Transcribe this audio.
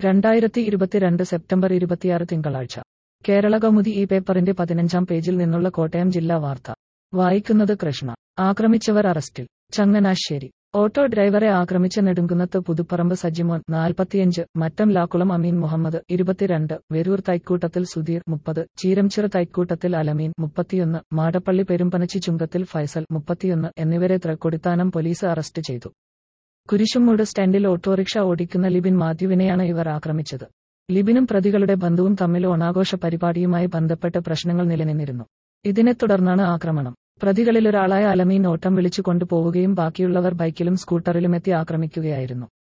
രണ്ടായിരത്തി ഇരുപത്തിരണ്ട് സെപ്റ്റംബർ ഇരുപത്തിയാറ് തിങ്കളാഴ്ച കേരള കൗമുദി ഈ പേപ്പറിന്റെ പതിനഞ്ചാം പേജിൽ നിന്നുള്ള കോട്ടയം ജില്ലാ വാർത്ത വായിക്കുന്നത് കൃഷ്ണ ആക്രമിച്ചവർ അറസ്റ്റിൽ ചങ്ങനാശ്ശേരി ഓട്ടോ ഡ്രൈവറെ ആക്രമിച്ച നെടുങ്കുന്നത്ത് പുതുപ്പറമ്പ് സജിമോൻ നാൽപ്പത്തിയഞ്ച് മറ്റം ലാക്കുളം അമീൻ മുഹമ്മദ് ഇരുപത്തിരണ്ട് വെരൂർ തൈക്കൂട്ടത്തിൽ സുധീർ മുപ്പത് ചീരംചിറ തൈക്കൂട്ടത്തിൽ അലമീൻ മുപ്പത്തിയൊന്ന് മാടപ്പള്ളി പെരുമ്പനച്ചി ചുങ്കത്തിൽ ഫൈസൽ മുപ്പത്തിയൊന്ന് എന്നിവരെ തൃക്കൊടിത്താനം പോലീസ് അറസ്റ്റ് ചെയ്തു കുരിശുമൂട് സ്റ്റാൻഡിൽ ഓട്ടോറിക്ഷ ഓടിക്കുന്ന ലിബിൻ മാത്യുവിനെയാണ് ഇവർ ആക്രമിച്ചത് ലിബിനും പ്രതികളുടെ ബന്ധുവും തമ്മിൽ ഓണാഘോഷ പരിപാടിയുമായി ബന്ധപ്പെട്ട് പ്രശ്നങ്ങൾ നിലനിന്നിരുന്നു ഇതിനെ തുടർന്നാണ് ആക്രമണം പ്രതികളിലൊരാളായ അലമീൻ ഓട്ടം വിളിച്ചു കൊണ്ടുപോവുകയും ബാക്കിയുള്ളവർ ബൈക്കിലും സ്കൂട്ടറിലുമെത്തി ആക്രമിക്കുകയായിരുന്നു